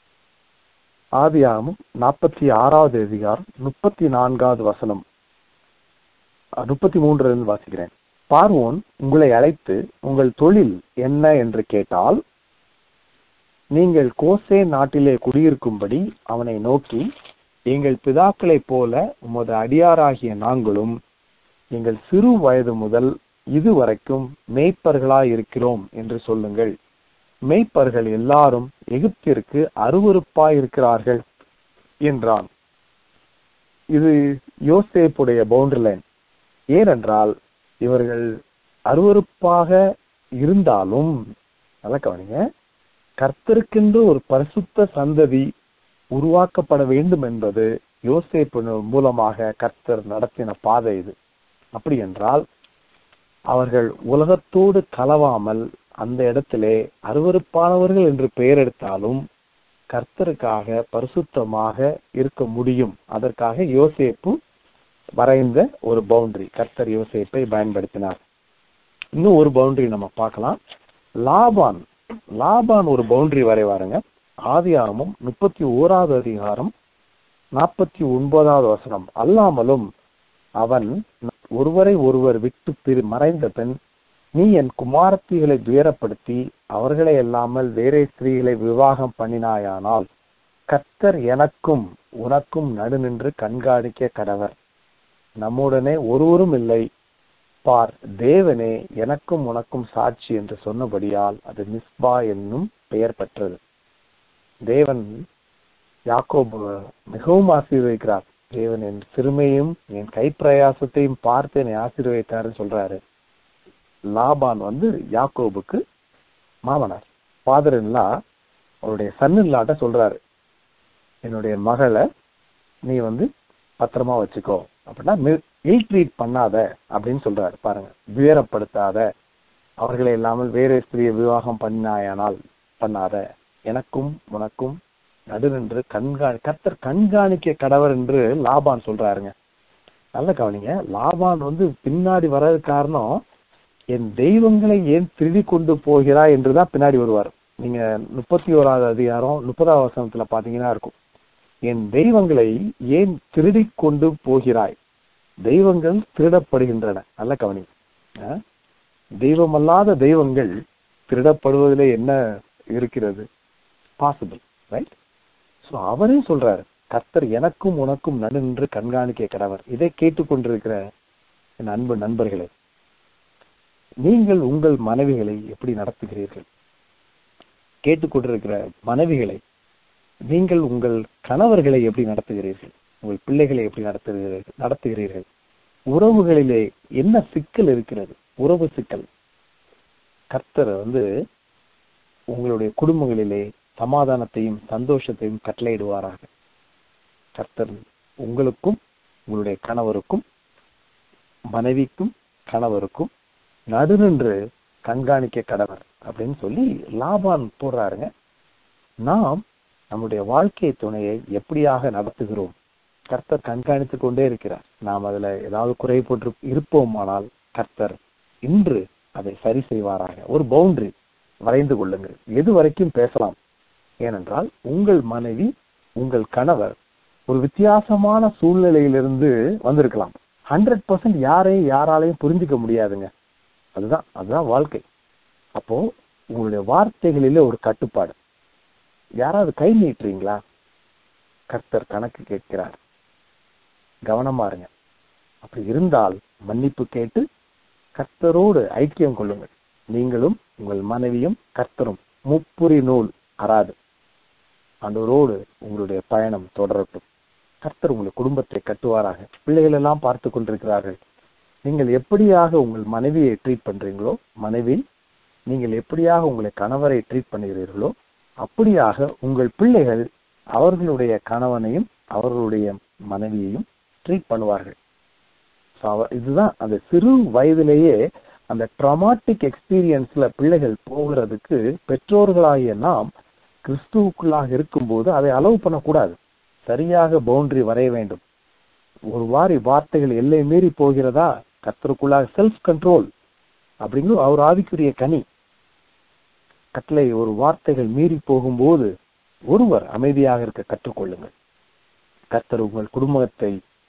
ஆதியாகமும் நாற்பத்தி ஆறாவது அதிகாரம் முப்பத்தி நான்காவது வசனம் முப்பத்தி மூன்றுல இருந்து வாசிக்கிறேன் பார்வோன் உங்களை அழைத்து உங்கள் தொழில் என்ன என்று கேட்டால் நீங்கள் கோசே நாட்டிலே குடியிருக்கும்படி அவனை நோக்கி எங்கள் பிதாக்களைப் போல உமது அடியாராகிய நாங்களும் எங்கள் சிறு வயது முதல் இதுவரைக்கும் மேய்ப்பர்களாய் இருக்கிறோம் என்று சொல்லுங்கள் மேய்ப்பர்கள் எல்லாரும் எகிப்திற்கு அருவருப்பாய் இருக்கிறார்கள் என்றான் இது யோசேப்புடைய பவுண்டரி லைன் ஏனென்றால் இவர்கள் அருவருப்பாக இருந்தாலும் நல்லா கவனிங்க கர்த்தருக்கென்று ஒரு பரிசுத்த சந்ததி உருவாக்கப்பட வேண்டும் என்பது யோசேப்பு மூலமாக கர்த்தர் நடத்தின பாதை இது அப்படி என்றால் அவர்கள் உலகத்தோடு கலவாமல் அந்த இடத்திலே அருவருப்பானவர்கள் என்று பெயர் எடுத்தாலும் கர்த்தருக்காக பரிசுத்தமாக இருக்க முடியும் அதற்காக யோசேப்பு வரைந்த ஒரு பவுண்டரி கர்த்தர் யோசேப்பை பயன்படுத்தினார் இன்னும் ஒரு பவுண்டரி நம்ம பார்க்கலாம் லாபான் லாபான் ஒரு பவுண்டரி வரைவாருங்க ஆதியாகமும் முப்பத்தி ஓராவது அதிகாரம் நாற்பத்தி ஒன்பதாவது வசனம் அல்லாமலும் அவன் ஒருவரை ஒருவர் விட்டு பிரி மறைந்த பெண் நீ என் குமாரத்திகளை துயரப்படுத்தி அவர்களை அல்லாமல் வேறே ஸ்திரீகளை விவாகம் பண்ணினாயானால் கர்த்தர் எனக்கும் உனக்கும் நடுநின்று கண்காணிக்க கடவர் நம்முடனே ஒருவரும் இல்லை பார் தேவனே எனக்கும் உனக்கும் சாட்சி என்று சொன்னபடியால் அது மிஸ்பா என்னும் பெயர் பெற்றது தேவன் யாக்கோபு மிகவும் ஆசீர்வதிக்கிறார் தேவன் என் சிறுமையும் என் கைப்பிரயாசத்தையும் பார்த்து என்னை ஆசீர்வதித்தாருன்னு சொல்றாரு லாபான் வந்து யாக்கோபுக்கு மாமனார் ஃபாதர் இல்லா அவருடைய சன் இல்லாட்ட சொல்றாரு என்னுடைய மகளை நீ வந்து பத்திரமா வச்சுக்கோ அப்படின்னா இல் ட்ரீட் பண்ணாத அப்படின்னு சொல்றாரு பாருங்க துயரப்படுத்தாத அவர்களை இல்லாமல் வேறு ஸ்திரியை விவாகம் பண்ணாயானால் பண்ணாத எனக்கும் உனக்கும் நடுநின்று கண்காணி கர்த்தர் கண்காணிக்க கடவர் என்று லாபான் சொல்றாருங்க நல்ல கவனிங்க லாபான் வந்து பின்னாடி வர்றது காரணம் என் தெய்வங்களை ஏன் திருடி கொண்டு போகிறாய் என்றுதான் பின்னாடி வருவார் நீங்க முப்பத்தி ஓராவது அதிகாரம் முப்பதாவது வசனத்துல பாத்தீங்கன்னா இருக்கும் என் தெய்வங்களை ஏன் திருடி கொண்டு போகிறாய் தெய்வங்கள் திருடப்படுகின்றன நல்ல கவனி தெய்வமல்லாத தெய்வங்கள் திருடப்படுவதிலே என்ன இருக்கிறது பாசிபிள் ரைட் ஸோ அவரே சொல்றாரு கர்த்தர் எனக்கும் உனக்கும் நடுநின்று கண்காணிக்க கடவர் இதை கேட்டுக்கொண்டிருக்கிற என் அன்பு நண்பர்களே நீங்கள் உங்கள் மனைவிகளை எப்படி நடத்துகிறீர்கள் கேட்டுக்கொண்டிருக்கிற மனைவிகளை நீங்கள் உங்கள் கணவர்களை எப்படி நடத்துகிறீர்கள் உங்கள் பிள்ளைகளை எப்படி நடத்துகிறீர்கள் நடத்துகிறீர்கள் உறவுகளிலே என்ன சிக்கல் இருக்கிறது உறவு சிக்கல் கர்த்தர் வந்து உங்களுடைய குடும்பங்களிலே சமாதானத்தையும் சந்தோஷத்தையும் கட்டளையிடுவாராக கர்த்தர் உங்களுக்கும் உங்களுடைய கணவருக்கும் மனைவிக்கும் கணவருக்கும் நடுநின்று கண்காணிக்க கடவர் அப்படின்னு சொல்லி லாபான் போடுறாருங்க நாம் நம்முடைய வாழ்க்கை துணையை எப்படியாக நடத்துகிறோம் கர்த்தர் கண்காணித்துக் கொண்டே இருக்கிறார் நாம் அதுல ஏதாவது குறைபட்டு இருப்போமானால் கர்த்தர் இன்று அதை சரி செய்வாராக ஒரு பவுண்டரி வரைந்து கொள்ளுங்கள் எது வரைக்கும் பேசலாம் ஏனென்றால் உங்கள் மனைவி உங்கள் கணவர் ஒரு வித்தியாசமான சூழ்நிலையிலிருந்து வந்திருக்கலாம் ஹண்ட்ரட் பர்சன்ட் யாரையும் யாராலையும் புரிஞ்சுக்க முடியாதுங்க அதுதான் அதுதான் வாழ்க்கை அப்போ உங்களுடைய வார்த்தைகளிலே ஒரு கட்டுப்பாடு யாராவது கை நீட்டுறீங்களா கர்த்தர் கணக்கு கேட்கிறார் கவனமா இருங்க அப்படி இருந்தால் மன்னிப்பு கேட்டு கர்த்தரோடு ஐக்கியம் கொள்ளுங்கள் நீங்களும் உங்கள் மனைவியும் கர்த்தரும் முப்புரி நூல் அறாது ஆண்டவரோடு உங்களுடைய பயணம் தொடரட்டும் கர்த்தர் உங்கள் குடும்பத்தை கட்டுவாராக பிள்ளைகள் எல்லாம் பார்த்து கொண்டிருக்கிறார்கள் நீங்கள் எப்படியாக உங்கள் மனைவியை ட்ரீட் பண்றீங்களோ மனைவி நீங்கள் எப்படியாக உங்களை கணவரை ட்ரீட் பண்ணுகிறீர்களோ அப்படியாக உங்கள் பிள்ளைகள் அவர்களுடைய கணவனையும் அவர்களுடைய மனைவியையும் ட்ரீட் பண்ணுவார்கள் So, அவ- இதுதான் அந்த சிறு வயதிலேயே அந்த ட்ராமாட்டிக் எக்ஸ்பீரியன்ஸ்ல பிள்ளைகள் போகிறதுக்கு பெற்றோர்களாகிய நாம் கிறிஸ்துவுக்குள்ளாக இருக்கும்போது அதை அலோவ் பண்ணக்கூடாது சரியாக பவுண்டரி வரைய வேண்டும் ஒரு வாரி வார்த்தைகள் எல்லை மீறி போகிறதா கர்த்தருக்குள்ளாக செல்ஃப் கண்ட்ரோல் அப்படிங்கிற அவர் ஆவிக்குரிய கனி கட்டளை ஒரு வார்த்தைகள் மீறி போகும்போது ஒருவர் அமைதியாக இருக்க கற்றுக்கொள்ளுங்கள் கர்த்தர் உங்கள் குடும்பத்தை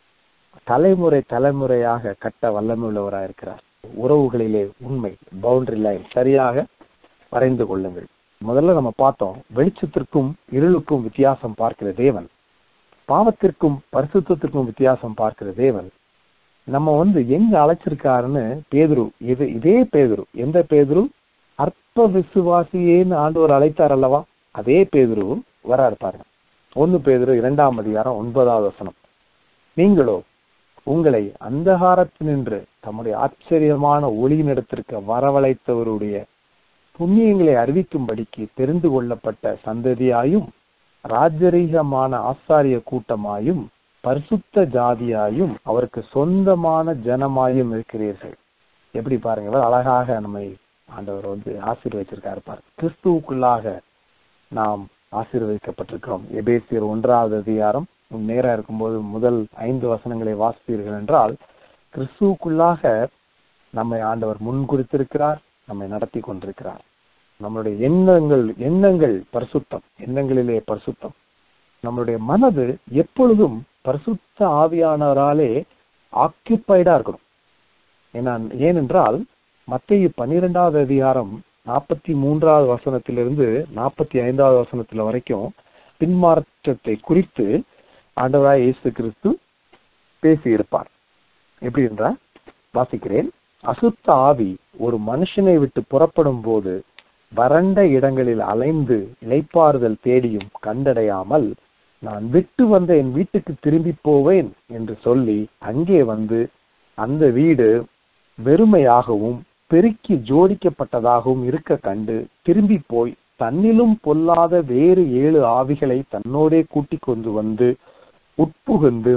தலைமுறை தலைமுறையாக கட்ட வல்லமை உள்ளவராக இருக்கிறார் உறவுகளிலே உண்மை பவுண்டரி லைன் சரியாக வரைந்து கொள்ளுங்கள் முதல்ல நம்ம பார்த்தோம் வெளிச்சத்திற்கும் இருளுக்கும் வித்தியாசம் பார்க்கிற தேவன் பாவத்திற்கும் பரிசுத்தத்திற்கும் வித்தியாசம் பார்க்கிற தேவன் நம்ம வந்து எங்க அழைச்சிருக்காருன்னு பேதுரு இது இதே பேதுரு எந்த பேதுரு அற்ப விசுவாசியேன்னு ஆண்டவர் அழைத்தார் அல்லவா அதே பேதுரு வராரு பாருங்க ஒன்னு பேதுரு இரண்டாம் அதிகாரம் ஒன்பதாவது வசனம் நீங்களோ உங்களை அந்தகாரத்தினின்று தம்முடைய ஆச்சரியமான ஒளியினிடத்திற்கு வரவழைத்தவருடைய புண்ணியங்களை அறிவிக்கும்படிக்கு தெரிந்து கொள்ளப்பட்ட சந்ததியாயும் ராஜரீகமான ஆசாரிய கூட்டமாயும் பரிசுத்த ஜாதியாயும் அவருக்கு சொந்தமான ஜனமாயும் இருக்கிறீர்கள் எப்படி பாருங்க எவ்வளவு அழகாக நம்மை ஆண்டவர் வந்து ஆசீர்வதிச்சிருக்காரு பாருங்க கிறிஸ்துவுக்குள்ளாக நாம் ஆசீர்வதிக்கப்பட்டிருக்கிறோம் எபேசியர் ஒன்றாவது அதிகாரம் உம் நேரா இருக்கும்போது முதல் ஐந்து வசனங்களை வாசிப்பீர்கள் என்றால் கிறிஸ்துவுக்குள்ளாக நம்மை ஆண்டவர் முன் குறித்திருக்கிறார் நம்மை நடத்தி கொண்டிருக்கிறார் நம்மளுடைய எண்ணங்கள் எண்ணங்கள் பரிசுத்தம் எண்ணங்களிலே பரிசுத்தம் நம்மளுடைய மனது எப்பொழுதும் பரிசுத்த ஆவியானவராலே ஆக்கியபைடா இருக்கணும் ஏன்னா ஏனென்றால் மத்திய பன்னிரெண்டாவது அதிகாரம் நாற்பத்தி மூன்றாவது வசனத்திலிருந்து நாற்பத்தி ஐந்தாவது வசனத்துல வரைக்கும் பின்மாற்றத்தை குறித்து ஆண்டவராய் இயேசு கிறிஸ்து பேசியிருப்பார் எப்படி என்றால் வாசிக்கிறேன் அசுத்த ஆவி ஒரு மனுஷனை விட்டு புறப்படும் போது வறண்ட இடங்களில் அலைந்து இளைப்பாறுதல் தேடியும் கண்டடையாமல் நான் விட்டு வந்த என் வீட்டுக்கு திரும்பி போவேன் என்று சொல்லி அங்கே வந்து அந்த வீடு வெறுமையாகவும் பெருக்கி ஜோடிக்கப்பட்டதாகவும் இருக்க கண்டு திரும்பி போய் தன்னிலும் பொல்லாத வேறு ஏழு ஆவிகளை தன்னோடே கூட்டிக் கொண்டு வந்து உட்புகுந்து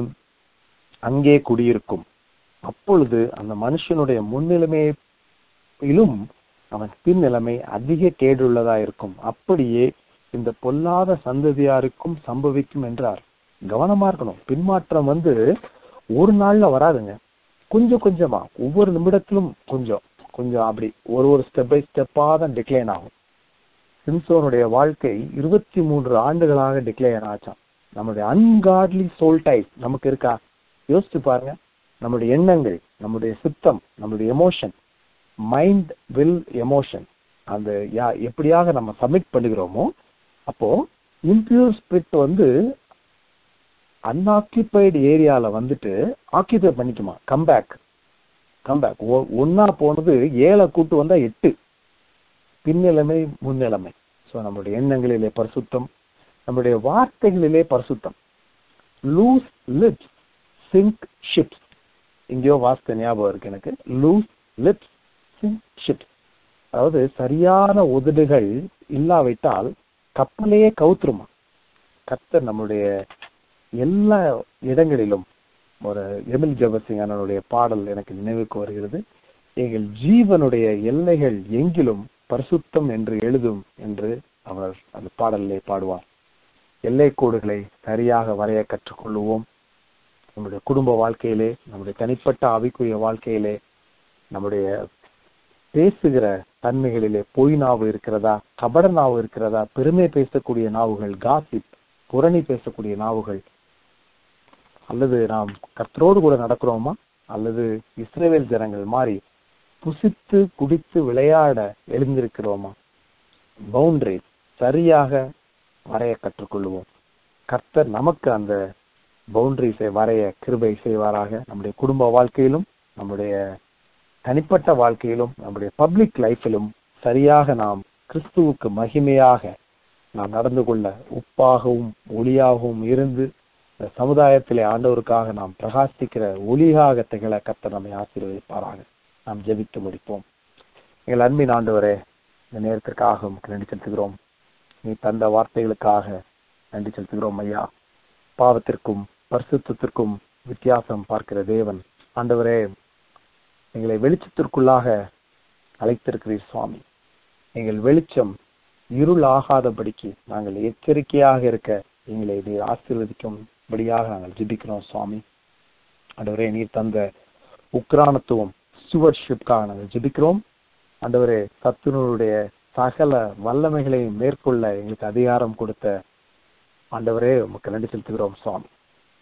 அங்கே குடியிருக்கும் அப்பொழுது அந்த மனுஷனுடைய முன்னிலைமையிலும் அவன் பின்னிலைமை அதிக கேடுள்ளதா இருக்கும் அப்படியே இந்த பொல்லாத சந்ததியாருக்கும் சம்பவிக்கும் என்றார் கவனமா இருக்கணும் பின்மாற்றம் வந்து ஒரு நாள்ல வராதுங்க கொஞ்சம் கொஞ்சமா ஒவ்வொரு நிமிடத்திலும் கொஞ்சம் கொஞ்சம் அப்படி ஒரு ஒரு ஸ்டெப் பை ஸ்டெப்பா தான் டிக்ளைன் ஆகும் சிம்சோனுடைய வாழ்க்கை இருபத்தி மூன்று ஆண்டுகளாக டிக்ளைன் ஆச்சான் நம்மளுடைய அன்காட்லி சோல் டைப் நமக்கு இருக்கா யோசிச்சு பாருங்க நம்முடைய எண்ணங்கள் நம்முடைய சித்தம் நம்முடைய எமோஷன் மைண்ட் வில் எமோஷன் அந்த யா எப்படியாக நம்ம சப்மிட் பண்ணுகிறோமோ அப்போ இம்பியூர் ஸ்பிரிட் வந்து அன்ஆக்கியபைடு ஏரியால வந்துட்டு ஆக்கியபை பண்ணிக்குமா கம்பேக் கம்பேக் ஒன்னா போனது ஏழை கூட்டு வந்தா எட்டு பின்னிலைமை முன்னிலைமை ஸோ நம்மளுடைய எண்ணங்களிலே பரிசுத்தம் நம்முடைய வார்த்தைகளிலே பரிசுத்தம் லூஸ் லிப்ஸ் சிங்க் ஷிப்ஸ் எங்கேயோ வாஸ்த ஞாபகம் இருக்கு எனக்கு லூஸ் லிப்ஸ் சிங்க் ஷிப்ஸ் அதாவது சரியான உதடுகள் இல்லாவிட்டால் கப்பலையே கவுத்துருமா கர்த்தர் நம்முடைய எல்லா இடங்களிலும் ஒரு எமில் ஜபசிங் அண்ணனுடைய பாடல் எனக்கு நினைவுக்கு வருகிறது எங்கள் ஜீவனுடைய எல்லைகள் எங்கிலும் பரிசுத்தம் என்று எழுதும் என்று அவர் அந்த பாடலிலே பாடுவார் எல்லை கோடுகளை சரியாக வரைய கற்றுக்கொள்ளுவோம் நம்முடைய குடும்ப வாழ்க்கையிலே நம்முடைய தனிப்பட்ட ஆவிக்குரிய வாழ்க்கையிலே நம்முடைய பேசுகிற தன்மைகளிலே பொய் நாவு இருக்கிறதா கபட நாவு இருக்கிறதா பெருமை பேசக்கூடிய நாவுகள் காசிப் புரணி பேசக்கூடிய நாவுகள் அல்லது நாம் கர்த்தரோடு கூட நடக்கிறோமா அல்லது இஸ்ரேவேல் ஜனங்கள் மாறி புசித்து குடித்து விளையாட எழுந்திருக்கிறோமா பவுண்டரி சரியாக வரைய கற்றுக்கொள்வோம் கர்த்தர் நமக்கு அந்த பவுண்டரிஸை வரைய கிருபை செய்வாராக நம்முடைய குடும்ப வாழ்க்கையிலும் நம்முடைய தனிப்பட்ட வாழ்க்கையிலும் நம்முடைய பப்ளிக் லைஃபிலும் சரியாக நாம் கிறிஸ்துவுக்கு மகிமையாக நாம் நடந்து கொள்ள உப்பாகவும் ஒளியாகவும் இருந்து இந்த சமுதாயத்திலே ஆண்டவருக்காக நாம் பிரகாசிக்கிற ஒளியாக திகழ கத்த நம்மை ஆசீர்வதிப்பாராக நாம் ஜெபித்து முடிப்போம் எங்கள் அன்பின் ஆண்டவரே இந்த நேரத்திற்காக உமக்கு நன்றி செலுத்துகிறோம் நீ தந்த வார்த்தைகளுக்காக நன்றி செலுத்துகிறோம் ஐயா பாவத்திற்கும் பரிசுத்திற்கும் வித்தியாசம் பார்க்கிற தேவன் ஆண்டவரே எங்களை வெளிச்சத்திற்குள்ளாக அழைத்திருக்கிறீர் சுவாமி எங்கள் வெளிச்சம் இருள் ஆகாதபடிக்கு நாங்கள் எச்சரிக்கையாக இருக்க எங்களை நீர் ஆசீர்வதிக்கும்படியாக நாங்கள் ஜெபிக்கிறோம் சுவாமி ஆண்டவரே நீர் தந்த உக்ரானத்துவம் ஸ்டுவர்ஷிப்காக நாங்கள் ஜெபிக்கிறோம் ஆண்டவரே சத்துணருடைய சகல வல்லமைகளை மேற்கொள்ள எங்களுக்கு அதிகாரம் கொடுத்த ஆண்டவரே உமக்கு நன்றி செலுத்துகிறோம் சுவாமி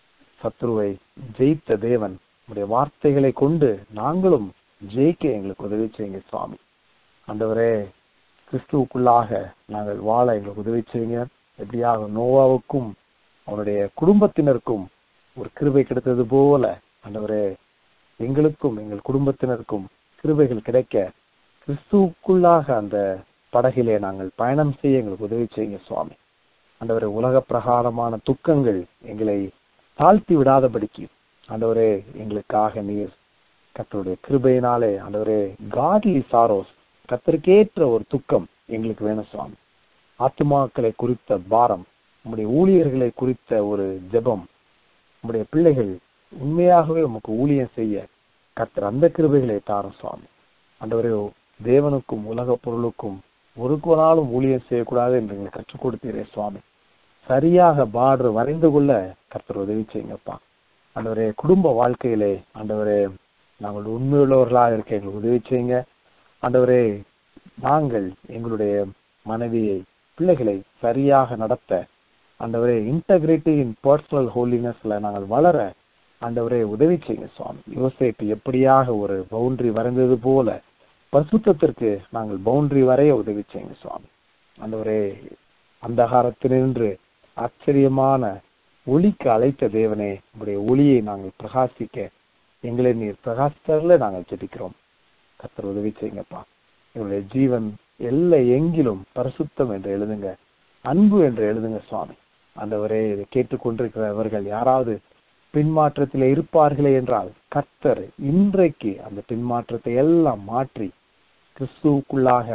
சத்ருவை ஜெயித்த தேவன் உடைய வார்த்தைகளை கொண்டு நாங்களும் ஜெயிக்க எங்களுக்கு உதவி செய்யுங்க சுவாமி ஆண்டவரே கிறிஸ்துவுக்குள்ளாக நாங்கள் வாழ எங்களுக்கு உதவி செய்யுங்க எப்படியாக நோவாவுக்கும் அவனுடைய குடும்பத்தினருக்கும் ஒரு கிருபை கிடைத்தது போல ஆண்டவரே எங்களுக்கும் எங்கள் குடும்பத்தினருக்கும் கிருபைகள் கிடைக்க கிறிஸ்துவுக்குள்ளாக அந்த படகிலே நாங்கள் பயணம் செய்ய எங்களுக்கு உதவி செய்யுங்க சுவாமி ஆண்டவரே உலக பிரகாரமான துக்கங்கள் எங்களை தாழ்த்தி விடாதபடிக்கு ஆண்டவரே எங்களுக்காக நீர் கத்தருடைய கிருபையினாலே ஆண்டவரே காட்லி சாரோஸ் கத்தருக்கேற்ற ஒரு துக்கம் எங்களுக்கு வேணும் சுவாமி ஆத்துமாக்களை குறித்த பாரம் உம்முடைய ஊழியர்களை குறித்த ஒரு ஜெபம் உம்முடைய பிள்ளைகள் உண்மையாகவே உமக்கு ஊழியம் செய்ய கத்தர் அந்த கிருபைகளை தாரும் சுவாமி ஆண்டவரே தேவனுக்கும் உலக பொருளுக்கும் ஒரு நாளும் ஊழியம் செய்யக்கூடாது என்று எங்களுக்கு கற்றுக் கொடுத்தீரே சுவாமி சரியாக பார்டர் வரைந்து கொள்ள கர்த்தர் உதவி செய்யுங்கப்பா ஆண்டவரே குடும்ப வாழ்க்கையிலே ஆண்டவரே நாங்கள் உண்மையுள்ளவர்களாக இருக்க எங்களுக்கு உதவி செய்யுங்க ஆண்டவரே நாங்கள் எங்களுடைய மனைவியை பிள்ளைகளை சரியாக நடத்த ஆண்டவரே இன்டகிரிட்டி இன் பர்சனல் ஹோலினஸ்ல நாங்கள் வளர ஆண்டவரே உதவி செய்யுங்க சுவாமி யோசேப்பு எப்படியாக ஒரு பவுண்டரி வரைந்தது போல பரிசுத்தத்திற்கு நாங்கள் பவுண்டரி வரைய உதவி செய்யுங்க சுவாமி ஆண்டவரே அந்தகாரத்தினின்று ஆச்சரியமான ஒளிக்கு அழைத்த தேவனே உங்களுடைய ஒளியை நாங்கள் பிரகாசிக்க எங்களை நீர் பிரகாசித்தரில் நாங்கள் ஜெபிக்கிறோம் கத்தர் உதவி செய்யுங்கப்பா எங்களுடைய ஜீவன் எல்லை எங்கிலும் பரிசுத்தம் என்று எழுதுங்க அன்பு என்று எழுதுங்க சுவாமி ஆண்டவரே இதை கேட்டுக்கொண்டிருக்கிறவர்கள் யாராவது பின்மாற்றத்தில் இருப்பார்களே என்றால் கர்த்தர் இன்றைக்கு அந்த பின்மாற்றத்தை எல்லாம் மாற்றி கிறிஸ்துவுக்குள்ளாக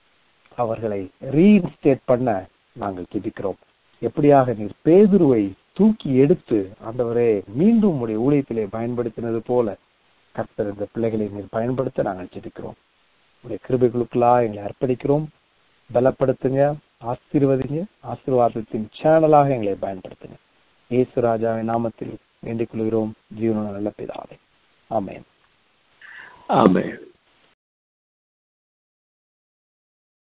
அவர்களை ரீஇன்ஸ்டேட் பண்ண நாங்கள் ஜெபிக்கிறோம் எப்படியாக நீர் பேதுருவை தூக்கி எடுத்து ஆண்டவரே மீண்டும் உடைய ஊழியத்திலே பயன்படுத்தினது போல கர்த்தர் இந்த பிள்ளைகளை நீர் பயன்படுத்த நாங்கள் ஜெபிக்கிறோம் உடைய கிருபைகளுக்குள்ளா எங்களை அர்ப்பணிக்கிறோம் பலப்படுத்துங்க ஆசீர்வதிங்க ஆசீர்வாதத்தின் சேனலாக எங்களை பயன்படுத்துங்க இயேசு ராஜாவின் நாமத்தில் வேண்டிக் கொள்கிறோம் ஜீவன நல்ல பிதாவே ஆமென் ஆமென்